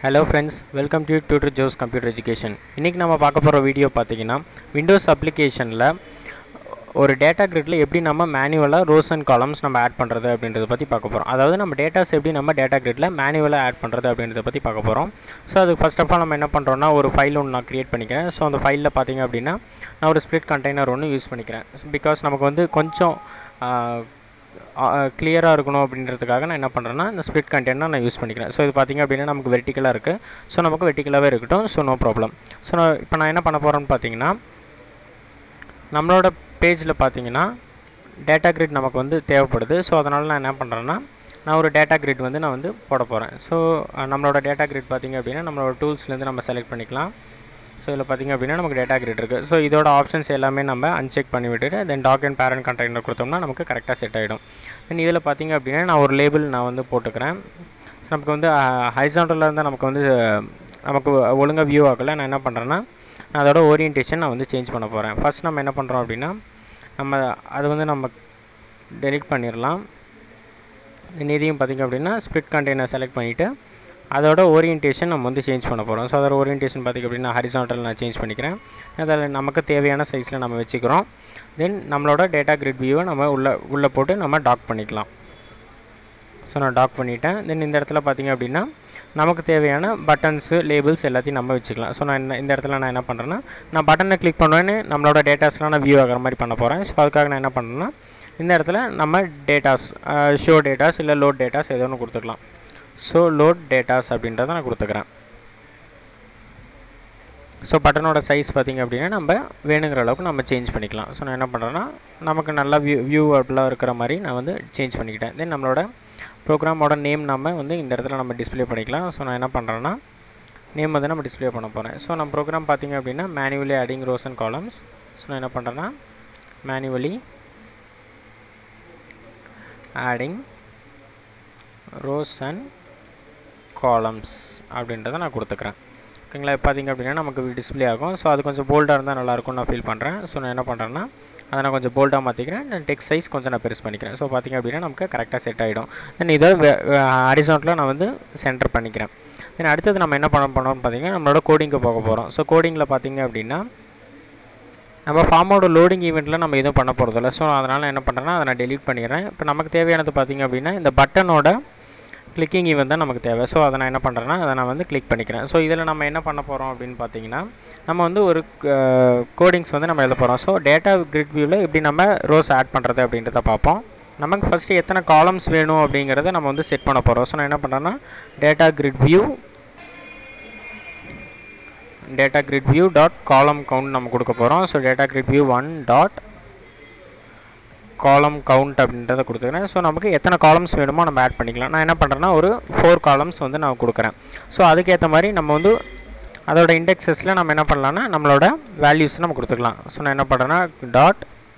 hello friends welcome to tutor Joe's computer education இன்றைக்கி நம்ம பார்க்க போகிற வீடியோ பார்த்தீங்கன்னா விண்டோஸ் அப்ளிகேஷனில் ஒரு டேட்டா கிரிட்டில் எப்படி நம்ம மேனுவலாக ரோஸ் அண்ட் காலம்ஸ் நம்ம ஆட் பண்ணுறது அப்படின்றத பற்றி பார்க்க போகிறோம் அதாவது நம்ம டேட்டாஸ் எப்படி நம்ம டேட்டா கிரிட்டில் மேனுவலாக ஆட் பண்ணுறது அப்படின்றத பற்றி பார்க்க போகிறோம் ஸோ அது ஃபஸ்ட் ஆஃப் ஆல் நம்ம என்ன பண்ணுறோம்னா ஒரு ஃபைல் ஒன்று நான் க்ரியேட் பண்ணிக்கிறேன் ஸோ அந்த ஃபைலில் பார்த்தீங்க அப்படின்னா நான் ஒரு ஸ்ப்ளிட் கண்டெய்னர் ஒன்று யூஸ் பண்ணிக்கிறேன் பிகாஸ் நமக்கு வந்து கொஞ்சம் கிளியராக இருக்கணும் அப்படின்றதுக்காக நான் என்ன பண்ணுறேன்னா இந்த ஸ்ப்ளிட் கண்டெய்னர் நான் யூஸ் பண்ணிக்கிறேன் ஸோ இது பார்த்திங்க அப்படின்னா நமக்கு வெர்டிக்கலாக இருக்குது ஸோ நமக்கு வெர்டிக்கலாகவே இருக்கட்டும் ஸோ நோ ப்ராப்ளம் ஸோ நான் இப்போ நான் என்ன பண்ண போகிறேன்னு பார்த்தீங்கன்னா நம்மளோட பேஜில் பார்த்தீங்கன்னா டேட்டா கிரிட் நமக்கு வந்து தேவைப்படுது ஸோ அதனால் நான் என்ன பண்ணுறேன்னா நான் ஒரு டேட்டா கிரிட் வந்து நான் வந்து போட போகிறேன் ஸோ நம்மளோட டேட்டா கிரிட் பார்த்திங்க அப்படின்னா நம்மளோட டூல்ஸ்லேருந்து நம்ம செலக்ட் பண்ணிக்கலாம் ஸோ இதில் பார்த்திங்க அப்படின்னா நமக்கு டேட்டா கிரிட் இருக்குது ஸோ இதோட ஆப்ஷன்ஸ் எல்லாமே நம்ம அன்செக் பண்ணி விட்டுட்டு then dock and parent container கொடுத்தோம்னா நமக்கு கரெக்டாக செட் ஆகிடும் தென் இதில் பார்த்திங்க அப்படின்னா நான் ஒரு லேபிள் நான் வந்து போட்டுக்கிறேன் ஸோ நமக்கு வந்து ஹைசாண்டலில் இருந்தால் நமக்கு வந்து நமக்கு ஒழுங்காக வியூ ஆகலை நான் என்ன பண்ணுறேன்னா நான் அதோட ஓரியன்டேஷன் நான் வந்து சேஞ்ச் பண்ண போகிறேன் ஃபஸ்ட் நம்ம என்ன பண்ணுறோம் அப்படின்னா நம்ம அது வந்து நம்ம டெலிட் பண்ணிடலாம் இதையும் பார்த்திங்க அப்படின்னா ஸ்ப்ளிட் கண்டெய்னர் செலக்ட் பண்ணிவிட்டு அதோட ஓரியன்டேஷன் நம்ம வந்து சேஞ்ச் பண்ண போகிறோம் ஸோ அதோட ஓரியன்டேஷன் பார்த்திங்க அப்படின்னா ஹரிசாண்டல் நான் சேஞ்ச் பண்ணிக்கிறேன் அதில் நமக்கு தேவையான சைஸில் நம்ம வச்சுக்கிறோம் தென் நம்மளோட டேட்டா கிரிட் வியூவை நம்ம உள்ளே உள்ளே போட்டு நம்ம டாக் பண்ணிக்கலாம் ஸோ நான் டாக் பண்ணிவிட்டேன் தென் இந்த இடத்துல பார்த்திங்க அப்படின்னா நமக்கு தேவையான பட்டன்ஸு லேபிள்ஸ் எல்லாத்தையும் நம்ம வச்சுக்கலாம் ஸோ நான் என்ன இந்த இடத்துல நான் என்ன பண்ணுறேன்னா நான் பட்டனை கிளிக் பண்ணுவேன்னு நம்மளோட டேட்டாஸ்லாம் நான் வியூ ஆகிற மாதிரி பண்ண போகிறேன் ஸோ அதுக்காக நான் என்ன பண்ணுறேன்னா இந்த இடத்துல நம்ம டேட்டாஸ் ஷோ டேட்டாஸ் இல்லை லோட் டேட்டாஸ் ஏதோ ஒன்று கொடுத்துக்கலாம் ஸோ லோட் டேட்டாஸ் அப்படின்றத நான் கொடுத்துக்கிறேன் ஸோ பட்டனோட சைஸ் பார்த்திங்க அப்படின்னா நம்ம வேணுங்கிற அளவுக்கு நம்ம சேஞ்ச் பண்ணிக்கலாம் ஸோ நான் என்ன பண்ணுறேன்னா நமக்கு நல்லா வியூ வியூ அப்படிலாம் இருக்கிற மாதிரி நான் வந்து சேஞ்ச் பண்ணிக்கிட்டேன் தென் நம்மளோட ப்ரோக்ராமோட நேம் நம்ம வந்து இந்த இடத்துல நம்ம டிஸ்பிளே பண்ணிக்கலாம் ஸோ நான் என்ன பண்ணுறேன்னா நேம் வந்து நம்ம டிஸ்பிளே பண்ண போகிறேன் ஸோ நம்ம ப்ரோக்ராம் பார்த்திங்க அப்படின்னா manually adding rows and columns so நான் என்ன பண்ணுறேன்னா manually adding rows and columns அப்படின்றத நான் கொடுத்துக்கிறேன் ஓகேங்களா பார்த்திங்க அப்படின்னா நமக்கு டிஸ்பிளே ஆகும் ஸோ அது கொஞ்சம் போல்டாக இருந்தால் நல்லாயிருக்கும் நான் ஃபீல் பண்ணுறேன் ஸோ நான் என்ன பண்ணுறேன்னா அதை நான் கொஞ்சம் போல்டாக மாற்றிக்கிறேன் நான் டெக்ஸ்ட் சைஸ் கொஞ்சம் நான் பெருசு பண்ணிக்கிறேன் ஸோ பார்த்திங்க அப்படின்னா நமக்கு கரெக்டாக செட் ஆகிடும் தென் இதை ஹரிசாண்டில் நான் வந்து சென்டர் பண்ணிக்கிறேன் தென் அடுத்தது நம்ம என்ன பண்ண போனோம்னு பார்த்திங்கன்னா நம்மளோட கோடிங்க்கு போக போகிறோம் ஸோ கோடிங்கில் பார்த்திங்க அப்படின்னா நம்ம ஃபார்மோட லோடிங் ஈவெண்ட்டில் நம்ம எதுவும் பண்ண போகிறதில்ல ஸோ அதனால் என்ன பண்ணுறேன்னா அதை நான் டெலிட் பண்ணிடுறேன் இப்போ நமக்கு தேவையானது பார்த்திங்க அப்படின்னா இந்த பட்டனோட கிளிக்கிங் ஈவெண்ட் தான் நமக்கு தேவை ஸோ அதை நான் என்ன பண்ணுறேன்னா அதை நான் வந்து கிளிக் பண்ணிக்கிறேன் ஸோ இதில் நம்ம என்ன பண்ண போகிறோம் அப்படின்னு பார்த்தீங்கன்னா நம்ம வந்து ஒரு கோடிங்ஸ் வந்து நம்ம எழுத போகிறோம் ஸோ டேட்டா கிரிட் வியூவில் எப்படி நம்ம ரோஸ் ஆட் பண்ணுறது அப்படின்றத பார்ப்போம் நமக்கு ஃபஸ்ட்டு எத்தனை காலம்ஸ் வேணும் அப்படிங்கிறத நம்ம வந்து செட் பண்ண போகிறோம் ஸோ நான் என்ன பண்ணுறேன்னா data grid view data grid view dot column count நம்ம கொடுக்க போகிறோம் so data grid view one dot column count அப்படின்றத கொடுத்துக்கிறேன் ஸோ நமக்கு எத்தனை காலம்ஸ் வேணுமோ நம்ம ஆட் பண்ணிக்கலாம் நான் என்ன பண்ணுறேன்னா ஒரு ஃபோர் காலம்ஸ் வந்து நான் கொடுக்குறேன் ஸோ அதுக்கேற்ற மாதிரி நம்ம வந்து அதோட இண்டெக்ஸஸில் நம்ம என்ன பண்ணலான்னா நம்மளோட வேல்யூஸ் நம்ம கொடுத்துக்கலாம் ஸோ நான் என்ன பண்ணுறேன்னா டாட்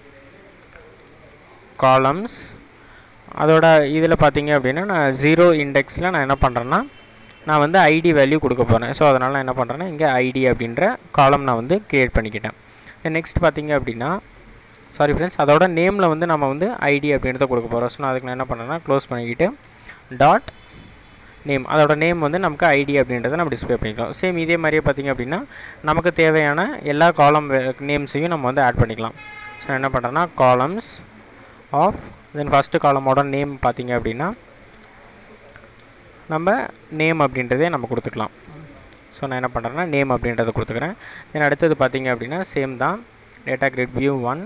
காலம்ஸ் அதோட இதில் பார்த்தீங்க அப்படின்னா நான் ஜீரோ இண்டெக்ஸில் நான் என்ன பண்ணுறேன்னா நான் வந்து ஐடி வேல்யூ கொடுக்க போகிறேன் ஸோ அதனால் நான் என்ன பண்ணுறேன்னா இங்கே ஐடி அப்படின்ற காலம் நான் வந்து க்ரியேட் பண்ணிக்கிட்டேன் நெக்ஸ்ட் பார்த்தீங்க அப்படின்னா சாரி ஃப்ரெண்ட்ஸ் அதோட நேமில் வந்து நம்ம வந்து ஐடி அப்படின்றத கொடுக்க போகிறோம் ஸோ நான் அதுக்கு நான் என்ன பண்ணுறேன்னா க்ளோஸ் பண்ணிக்கிட்டு டாட் நேம் அதோட நேம் வந்து நமக்கு ஐடி அப்படின்றத நம்ம டிஸ்பிளே பண்ணிக்கலாம் சேம் இதே மாதிரியே பார்த்திங்க அப்படின்னா நமக்கு தேவையான எல்லா காலம் நேம்ஸையும் நம்ம வந்து ஆட் பண்ணிக்கலாம் ஸோ என்ன பண்ணுறேன்னா காலம்ஸ் ஆஃப் தென் ஃபஸ்ட்டு காலமோட நேம் பார்த்திங்க அப்படின்னா நம்ம நேம் அப்படின்றதே நம்ம கொடுத்துக்கலாம் ஸோ நான் என்ன பண்ணுறேன்னா நேம் அப்படின்றத கொடுத்துக்கிறேன் தென் அடுத்தது பார்த்திங்க அப்படின்னா சேம் தான் data grid view one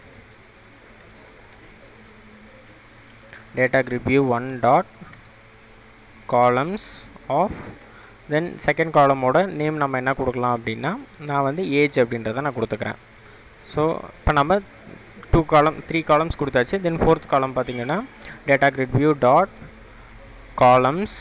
data grid view 1 dot columns of then second காலமோட நேம் நம்ம என்ன கொடுக்கலாம் அப்படின்னா நான் வந்து ஏஜ் அப்படின்றத நான் கொடுத்துக்கிறேன் ஸோ இப்போ நம்ம டூ காலம் த்ரீ காலம்ஸ் கொடுத்தாச்சு தென் ஃபோர்த் காலம் பார்த்தீங்கன்னா data grid view dot columns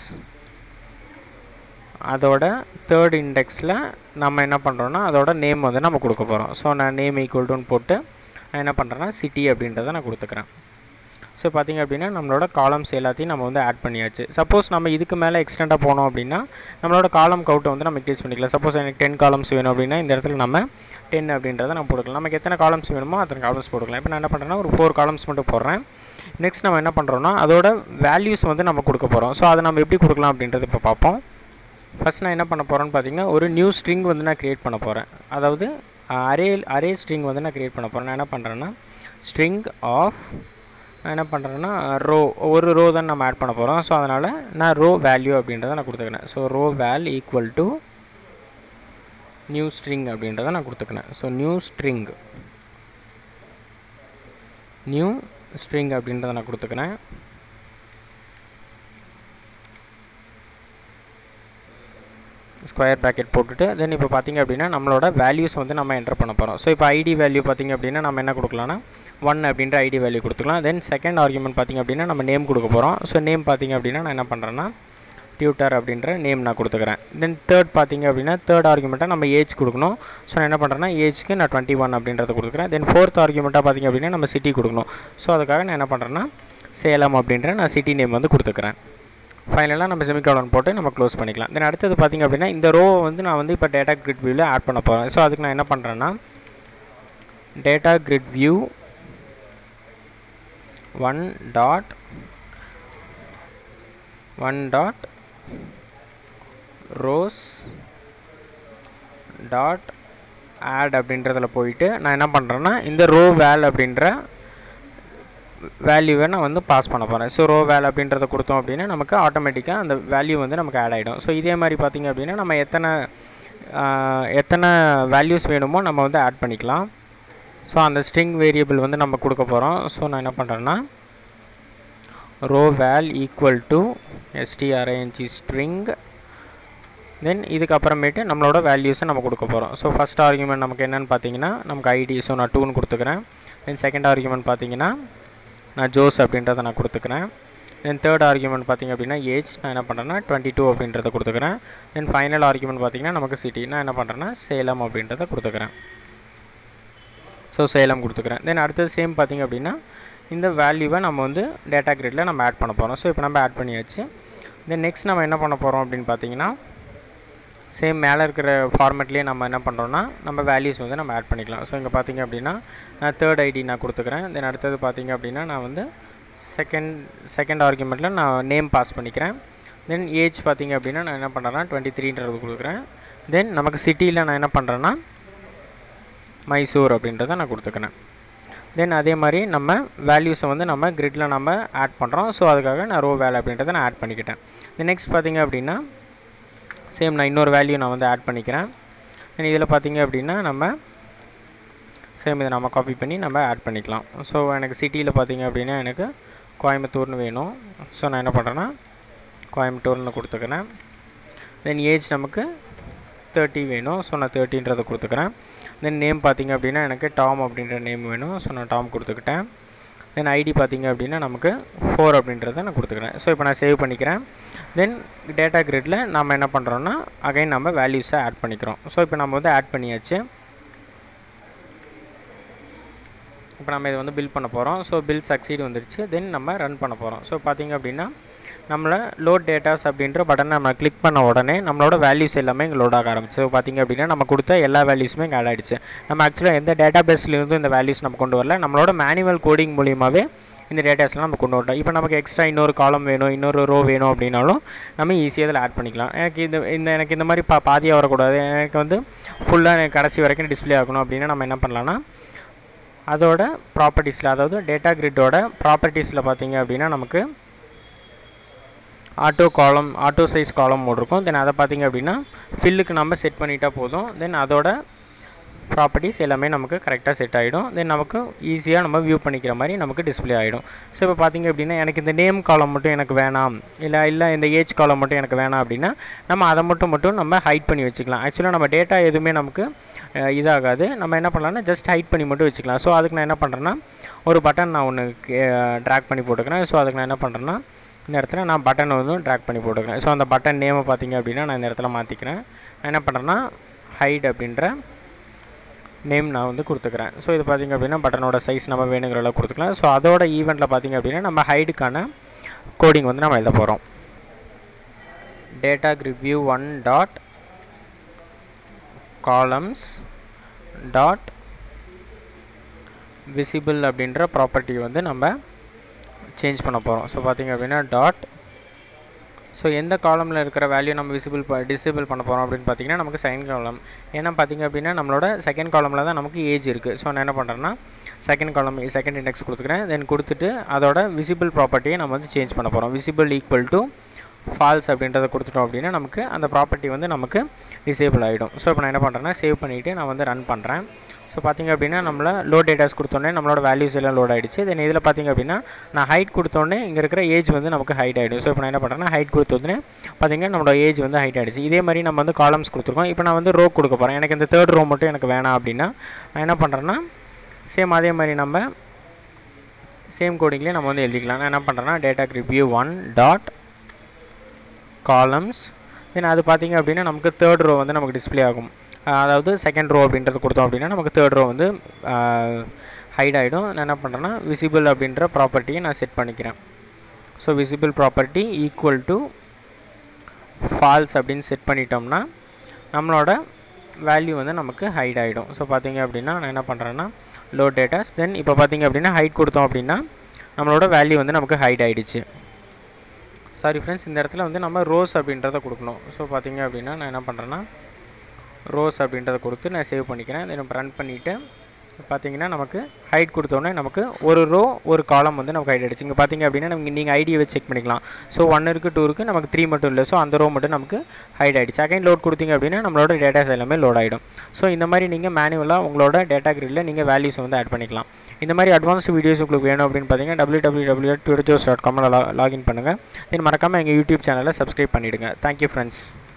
அதோட தேர்ட் இண்டெக்ஸில் நம்ம என்ன பண்ணுறோன்னா அதோட நேம் வந்து நம்ம கொடுக்க போகிறோம் ஸோ நான் நேம் ஈக்குவல் டுன்னு போட்டு நான் என்ன பண்ணுறேன்னா சிட்டி அப்படின்றத நான் கொடுத்துக்கிறேன் ஸோ பார்த்திங்க அப்படின்னா நம்மளோட காலம்ஸ் எல்லாத்தையும் நம்ம வந்து ஆட் பண்ணியாச்சு சப்போஸ் நம்ம இதுக்கு மேலே எக்ஸ்டெண்டாக போனோம் அப்படின்னா நம்மளோட காலம் கவுட்டை வந்து நம்ம இன்க்ரீஸ் பண்ணிக்கலாம் சப்போஸ் எனக்கு டென் காலம்ஸ் வேணும் அப்படின்னா இந்த இடத்துல நம்ம டென் அப்படின்றத நம்ம போட்டுக்கலாம் நமக்கு எத்தனை காலம்ஸ் வேணுமோ அத்தனை காலம்ஸ் போட்டுக்கலாம் இப்போ நான் என்ன பண்ணுறேன்னா ஒரு ஃபோர் காலம்ஸ் மட்டும் போடுறேன் நெக்ஸ்ட் நம்ம என்ன பண்ணுறோன்னா அதோட வேல்யூஸ் வந்து நம்ம கொடுக்க போகிறோம் ஸோ அதை நம்ம எப்படி கொடுக்கலாம் அப்படின்றது இப்போ பார்ப்போம் ஃபஸ்ட் நான் என்ன பண்ண போகிறேன்னு பார்த்தீங்கன்னா ஒரு நியூ ஸ்ட்ரிங் வந்து நான் க்ரியேட் பண்ண போகிறேன் அதாவது அரே அரே ஸ்ட்ரிங் வந்து நான் க்ரியேட் பண்ண போகிறேன் நான் என்ன பண்ணுறேன்னா ஸ்ட்ரிங் ஆஃப் நான் என்ன பண்ணுறேன்னா ரோ ஒரு ரோ தான் நம்ம ஆட் பண்ண போகிறோம் ஸோ அதனால் நான் ரோ வேல்யூ அப்படின்றத நான் கொடுத்துக்கிறேன் so row val equal to new string அப்படின்றத நான் கொடுத்துக்கிறேன் so new string new string அப்படின்றத நான் கொடுத்துக்கிறேன் ஸ்கொயர் ப்ராக்கெட் போட்டுட்டு தென் இப்போ பார்த்திங்க அப்படின்னா நம்மளோட வேல்யூஸ் வந்து நம்ம என்டர் பண்ண போகிறோம் ஸோ இப்போ ஐடி வேல்யூ பார்த்திங்க அப்படின்னா நம்ம என்ன கொடுக்கலாம்னா ஒன் அப்படின்ற ஐடி வேல்யூ கொடுத்துக்கலாம் தென் செகண்ட் ஆர்குமெண்ட் பார்த்திங்க அப்படின்னா நம்ம நேம் கொடுக்க போகிறோம் ஸோ நேம் பார்த்திங்க அப்படின்னா நான் என்ன பண்ணுறேன்னா டியூட்டர் அப்படின்ற நேம் நான் கொடுத்துக்கிறேன் தென் தேர்ட் பார்த்திங்க அப்படின்னா தேர்ட் ஆர்குமெண்ட்டாக நம்ம ஏஜ் கொடுக்கணும் ஸோ நான் என்ன பண்ணுறேன்னா ஏஜ்க்கு நான் டுவெண்ட்டி ஒன் அப்படின்றத கொடுத்துக்கிறேன் தென் ஃபோர்த் ஆர்குமெண்ட்டாக பார்த்திங்க அப்படின்னா நம்ம சிட்டி கொடுக்கணும் ஸோ அதுக்காக நான் என்ன பண்ணுறேன்னா சேலம் அப்படின்ற நான் சிட்டி நேம் வந்து கொடுத்துக்கிறேன் ஃபைனலாக நம்ம செமிகாலன் போட்டு நம்ம க்ளோஸ் பண்ணிக்கலாம் தென் அடுத்தது பார்த்திங்க அப்படின்னா இந்த ரோ வந்து நான் வந்து இப்போ டேட்டா கிரிட் வியூவில் ஆட் பண்ண போகிறேன் ஸோ அதுக்கு நான் என்ன பண்ணுறேன்னா data grid view one dot one dot rows dot add அப்படின்றதுல போயிட்டு நான் என்ன பண்ணுறேன்னா இந்த ரோ வேல் அப்படின்ற வேல்யூவை நான் வந்து பாஸ் பண்ண போகிறேன் ஸோ ரோ வேல் அப்படின்றத கொடுத்தோம் அப்படின்னா நமக்கு ஆட்டோமேட்டிக்காக அந்த வேல்யூ வந்து நமக்கு ஆட் ஆகிடும் ஸோ இதே மாதிரி பார்த்திங்க அப்படின்னா நம்ம எத்தனை எத்தனை வேல்யூஸ் வேணுமோ நம்ம வந்து ஆட் பண்ணிக்கலாம் ஸோ அந்த ஸ்ட்ரிங் வேரியபிள் வந்து நம்ம கொடுக்க போகிறோம் ஸோ நான் என்ன பண்ணுறேன்னா row val equal to S T R I N G string then இதுக்கப்புறமேட்டு நம்மளோட வேல்யூஸை நம்ம கொடுக்க போகிறோம் ஸோ ஃபஸ்ட் ஆர்குமெண்ட் நமக்கு என்னென்னு பார்த்தீங்கன்னா நமக்கு ஐடி ஸோ நான் டூன்னு கொடுத்துக்கிறேன் தென் செகண்ட் ஆர்குமெண்ட் பார்த்தீங்கன்னா நான் ஜோஸ் அப்படின்றத நான் கொடுத்துக்கிறேன் தென் தேர்ட் ஆர்குமெண்ட் பார்த்திங்க அப்படின்னா ஏஜ் நான் என்ன பண்ணுறேன்னா டுவெண்ட்டி டூ அப்படின்றத கொடுத்துக்கிறேன் தென் ஃபைனல் ஆர்குமெண்ட் பார்த்திங்கன்னா நமக்கு சிட்டி நான் என்ன பண்ணுறேன்னா சேலம் அப்படின்றத கொடுத்துக்கிறேன் ஸோ சேலம் கொடுத்துக்கிறேன் தென் அடுத்தது சேம் பார்த்திங்க அப்படின்னா இந்த வேல்யூவை நம்ம வந்து டேட்டா கிரிட்டில் நம்ம ஆட் பண்ண போகிறோம் ஸோ இப்போ நம்ம ஆட் பண்ணியாச்சு தென் நெக்ஸ்ட் நம்ம என்ன பண்ண போகிறோம் அப்படின்னு பார்த்தீங்கன்னா சேம் மேலே இருக்கிற ஃபார்மேட்லேயே நம்ம என்ன பண்ணுறோன்னா நம்ம வேல்யூஸ் வந்து நம்ம ஆட் பண்ணிக்கலாம் ஸோ இங்கே பார்த்தீங்க அப்படின்னா நான் தேர்ட் ஐடி நான் கொடுத்துக்கிறேன் தென் அடுத்தது பார்த்தீங்க அப்படின்னா நான் வந்து செகண்ட் செகண்ட் ஆர்குமெண்ட்டில் நான் நேம் பாஸ் பண்ணிக்கிறேன் தென் ஏஜ் பார்த்தீங்க அப்படின்னா நான் என்ன பண்ணுறேன்னா டுவெண்ட்டி த்ரீன்றது கொடுக்குறேன் தென் நமக்கு சிட்டியில் நான் என்ன பண்ணுறேன்னா மைசூர் அப்படின்றத நான் கொடுத்துக்கிறேன் தென் அதே மாதிரி நம்ம வேல்யூஸை வந்து நம்ம கிரிட்டில் நம்ம ஆட் பண்ணுறோம் ஸோ அதுக்காக நான் ரோ வேல் அப்படின்றத நான் ஆட் பண்ணிக்கிட்டேன் தென் நெக்ஸ்ட் பார்த்தீங்க அப்படின்னா சேம் நான் இன்னொரு வேல்யூ நான் வந்து ஆட் பண்ணிக்கிறேன் தென் இதில் பார்த்தீங்க அப்படின்னா நம்ம சேம் இதை நம்ம காப்பி பண்ணி நம்ம ஆட் பண்ணிக்கலாம் ஸோ எனக்கு சிட்டியில் பார்த்தீங்க அப்படின்னா எனக்கு கோயம்புத்தூர்னு வேணும் ஸோ நான் என்ன பண்ணுறேன்னா கோயம்புத்தூர்னு கொடுத்துக்கிறேன் தென் ஏஜ் நமக்கு தேர்ட்டி வேணும் ஸோ நான் தேர்ட்டின்றதை கொடுத்துக்கிறேன் தென் நேம் பார்த்தீங்க அப்படின்னா எனக்கு டாம் அப்படின்ற நேம் வேணும் ஸோ நான் டாம் கொடுத்துக்கிட்டேன் தென் ஐடி பார்த்தீங்க அப்படின்னா நமக்கு ஃபோர் அப்படின்றத நான் கொடுத்துக்கிறேன் ஸோ இப்போ நான் சேவ் பண்ணிக்கிறேன் தென் டேட்டா கிரிட்டில் நம்ம என்ன பண்ணுறோன்னா அகைன் நம்ம வேல்யூஸை ஆட் பண்ணிக்கிறோம் ஸோ இப்போ நம்ம வந்து ஆட் பண்ணியாச்சு இப்போ நம்ம இதை வந்து பில் பண்ண போகிறோம் ஸோ பில் சக்சீட் வந்துருச்சு தென் நம்ம ரன் பண்ண போகிறோம் ஸோ பார்த்திங்க அப்படின்னா நம்மளை லோட் டேட்டாஸ் அப்படின்ற பட்டனை நம்ம கிளிக் பண்ண உடனே நம்மளோட வேல்யூஸ் எல்லாமே இங்கே லோட் ஆக ஆரம்பிச்சு ஸோ பார்த்திங்க அப்படின்னா நம்ம கொடுத்த எல்லா வேல்யூஸுமே இங்கே ஆட் ஆகிடுச்சு நம்ம ஆக்சுவலாக எந்த டேட்டா பேஸ்லேருந்து இந்த வேல்யூஸ் நம்ம கொண்டு வரல நம்மளோட மேனுவல் கோடிங் மூலியமாகவே இந்த டேட்டாஸ்லாம் நம்ம கொண்டு வரலாம் இப்போ நமக்கு எக்ஸ்ட்ரா இன்னொரு காலம் வேணும் இன்னொரு ரோ வேணும் அப்படின்னாலும் நம்ம ஈஸியாக இதில் ஆட் பண்ணிக்கலாம் எனக்கு இந்த இந்த எனக்கு இந்த மாதிரி பா பாதியாக வரக்கூடாது எனக்கு வந்து ஃபுல்லாக எனக்கு கடைசி வரைக்கும் டிஸ்பிளே ஆகணும் அப்படின்னா நம்ம என்ன பண்ணலாம்னா அதோட ப்ராப்பர்ட்டிஸில் அதாவது டேட்டா கிரிட்டோட ப்ராப்பர்ட்டிஸில் பார்த்தீங்க அப்படின்னா நமக்கு ஆட்டோ காலம் ஆட்டோ சைஸ் காலம் மோட் இருக்கும் தென் அதை பார்த்திங்க அப்படின்னா ஃபில்லுக்கு நம்ம செட் பண்ணிட்டா போதும் தென் அதோட ப்ராப்பர்ட்டிஸ் எல்லாமே நமக்கு கரெக்டாக செட் ஆகிடும் தென் நமக்கு ஈஸியாக நம்ம வியூ பண்ணிக்கிற மாதிரி நமக்கு டிஸ்பிளே ஆகிடும் ஸோ இப்போ பார்த்திங்க அப்படின்னா எனக்கு இந்த நேம் காலம் மட்டும் எனக்கு வேணாம் இல்லை இல்லை இந்த ஏஜ் காலம் மட்டும் எனக்கு வேணாம் அப்படின்னா நம்ம அதை மட்டும் மட்டும் நம்ம ஹைட் பண்ணி வச்சுக்கலாம் ஆக்சுவலாக நம்ம டேட்டா எதுவுமே நமக்கு இதாகாது நம்ம என்ன பண்ணலாம்னா ஜஸ்ட் ஹைட் பண்ணி மட்டும் வச்சுக்கலாம் ஸோ அதுக்கு நான் என்ன பண்ணுறேன்னா ஒரு பட்டன் நான் ஒன்று ட்ராக் பண்ணி போட்டுக்கிறேன் ஸோ அதுக்கு நான் என்ன பண்ணுறேன்னா இந்த இடத்துல நான் பட்டனை வந்து ட்ராக் பண்ணி போட்டுக்கிறேன் ஸோ அந்த பட்டன் நேமை பார்த்தீங்க அப்படின்னா நான் இந்த இடத்துல மாற்றிக்கிறேன் நான் என்ன பண்ணுறேன்னா ஹைட் அப்படின்ற நேம் நான் வந்து கொடுத்துக்கிறேன் ஸோ இது பார்த்திங்க அப்படின்னா பட்டனோட சைஸ் நம்ம வேணுங்கிற அளவுக்கு கொடுத்துக்கலாம் ஸோ அதோட ஈவெண்ட்டில் பார்த்திங்க அப்படின்னா நம்ம ஹைடுக்கான கோடிங் வந்து நம்ம எழுத போகிறோம் data review one dot columns dot visible அப்படின்ற ப்ராப்பர்ட்டி வந்து நம்ம சேஞ்ச் பண்ண போகிறோம் ஸோ பார்த்திங்க அப்படின்னா டாட் ஸோ எந்த காலமில் இருக்கிற வேல்யூ நம்ம விசிபிள் ப டிசேபிள் பண்ண போகிறோம் அப்படின்னு பார்த்தீங்கன்னா நமக்கு செகண்ட் காலம் ஏன்னா பார்த்தீங்க அப்படின்னா நம்மளோட செகண்ட் காலமில் தான் நமக்கு ஏஜ் இருக்குது ஸோ நான் என்ன பண்ணுறேன்னா செகண்ட் காலம் செகண்ட் இண்டெக்ஸ் கொடுத்துக்கிறேன் தென் கொடுத்துட்டு அதோட விசிபிள் ப்ராப்பர்ட்டியை நம்ம வந்து சேஞ்ச் பண்ண போகிறோம் விசிபிள் ஈக்குவல் டு ஃபால்ஸ் அப்படின்றத கொடுத்துட்டோம் அப்படின்னா நமக்கு அந்த ப்ராப்பர்ட்டி வந்து நமக்கு டிசேபிள் ஆகிடும் ஸோ இப்போ நான் என்ன பண்ணுறேன்னா சேவ் பண்ணிவிட்டு நான் வந்து ரன் பண்ணுறேன் ஸோ பார்த்திங்க அப்படின்னா நம்மள லோ டேட்டாஸ் கொடுத்தோன்னே நம்மளோட வேல்யூஸ் எல்லாம் லோட் ஆகிடுச்சு தென் இதில் பார்த்திங்க அப்படின்னா நான் ஹைட் கொடுத்தோன்னே இங்கே இருக்கிற ஏஜ் வந்து நமக்கு ஹைட் ஆகிடும் ஸோ இப்போ நான் என்ன பண்ணுறேன்னா ஹைட் கொடுத்தோடனே பார்த்திங்கன்னா நம்மளோட ஏஜ் வந்து ஹைட் ஆகிடுச்சு இதே மாதிரி நம்ம வந்து காலம்ஸ் கொடுத்துருக்கோம் இப்போ நான் வந்து ரோ கொடுக்க போகிறேன் எனக்கு இந்த தேர்ட் ரோ மட்டும் எனக்கு வேணாம் அப்படின்னா நான் என்ன பண்ணுறேன்னா சேம் அதே மாதிரி நம்ம சேம் கோடிங்லேயே நம்ம வந்து எழுதிக்கலாம் நான் என்ன பண்ணுறேன்னா data review one dot columns then அது பார்த்திங்க அப்படின்னா நமக்கு தேர்ட் ரோ வந்து நமக்கு டிஸ்பிளே ஆகும் அதாவது செகண்ட் ரோ அப்படின்றது கொடுத்தோம் அப்படின்னா நமக்கு தேர்ட் ரோ வந்து ஹைட் ஆகிடும் நான் என்ன பண்ணுறேன்னா விசிபிள் அப்படின்ற ப்ராப்பர்ட்டியை நான் செட் பண்ணிக்கிறேன் so visible property equal to false அப்படின்னு செட் பண்ணிட்டோம்னா நம்மளோட வேல்யூ வந்து நமக்கு ஹைட் ஆகிடும் ஸோ பார்த்தீங்க அப்படின்னா நான் என்ன பண்ணுறேன்னா லோ டேட்டாஸ் தென் இப்போ பார்த்தீங்க அப்படின்னா ஹைட் கொடுத்தோம் அப்படின்னா நம்மளோட வேல்யூ வந்து நமக்கு ஹைட் ஆகிடுச்சு சாரி ஃப்ரெண்ட்ஸ் இந்த இடத்துல வந்து நம்ம ரோஸ் அப்படின்றத கொடுக்கணும் ஸோ பார்த்தீங்க அப்படின்னா நான் என்ன பண்ணுறேன்னா ரோஸ் அப்படின்றத கொடுத்து நான் சேவ் பண்ணிக்கிறேன் தென் ரன் பண்ணிவிட்டு பார்த்தீங்கன்னா நமக்கு ஹைட் கொடுத்தோன்னே நமக்கு ஒரு ரோ ஒரு காலம் வந்து நமக்கு ஹைட் ஆகிடுச்சு இங்கே பார்த்தீங்க அப்படின்னா நமக்கு நீங்கள் ஐடியை வச்சு செக் பண்ணிக்கலாம் ஸோ ஒன் இருக்குது டூ இருக்குது நமக்கு த்ரீ மட்டும் இல்லை ஸோ அந்த ரோ மட்டும் நமக்கு ஹைட் ஆகிடுச்சு செகண்ட் லோட் கொடுத்தீங்க அப்படின்னா நம்மளோட டேட்டாஸ் எல்லாமே லோட் ஆகிடும் ஸோ இந்த மாதிரி நீங்கள் மேனுவலாக உங்களோட டேட்டா கிரிடில் நீங்கள் வேல்யூஸ் வந்து ஆட் பண்ணிக்கலாம் இந்த மாதிரி அட்வான்ஸ் வீடியோஸ் உங்களுக்கு வேணும் அப்படின்னு பார்த்தீங்கன்னா W W W tutor Joes dot காமில் லாகின் பண்ணுங்கள் தென் மறக்காமல் எங்கள் யூடியூப் சேனலை சப்ஸ்கிரைப் பண்ணிவிடுங்க தேங்க்யூ ஃப்ரெண்ட்ஸ்